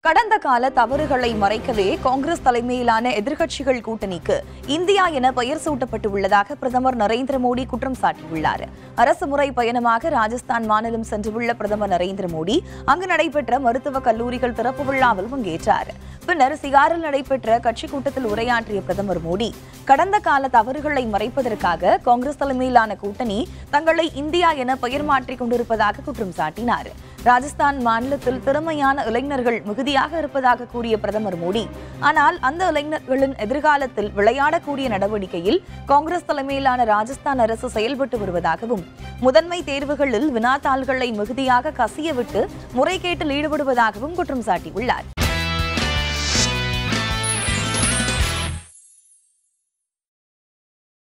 கடந்த கால தவறுகளை மறைக்கவே காங்கிரஸ் தலைமையிலான எதிர்க்கட்சிகள் கூட்டணிக்கு இந்தியா என பெயர் சூட்டப்பட்டு உள்ளதாக பிரதமர் நரேந்திர மோடி குற்றம் சாட்டியுள்ளார் அரசு முறை பயணமாக ராஜஸ்தான் மாநிலம் சென்றுள்ள பிரதமர் நரேந்திர மோடி அங்கு நடைபெற்ற மருத்துவக் கல்லூரிகள் திறப்பு விழாவில் பங்கேற்றார் பின்னர் சிகாரில் நடைபெற்ற கட்சி கூட்டத்தில் உரையாற்றிய பிரதமர் மோடி கடந்த கால தவறுகளை மறைப்பதற்காக காங்கிரஸ் தலைமையிலான கூட்டணி தங்களை இந்தியா என பெயர் மாற்றிக் கொண்டிருப்பதாக குற்றம் சாட்டினார் ராஜஸ்தான் மாநிலத்தில் திறமையான இளைஞர்கள் மிகுதியாக இருப்பதாக கூறிய பிரதமர் மோடி ஆனால் அந்த இளைஞர்களின் எதிர்காலத்தில் விளையாடக்கூடிய நடவடிக்கையில் காங்கிரஸ் தலைமையிலான ராஜஸ்தான் அரசு செயல்பட்டு வருவதாகவும் முதன்மை தேர்வுகளில் வினாத்தாள்களை மிகுதியாக கசியவிட்டு முறைகேட்டில் ஈடுபடுவதாகவும் குற்றம் சாட்டியுள்ளார்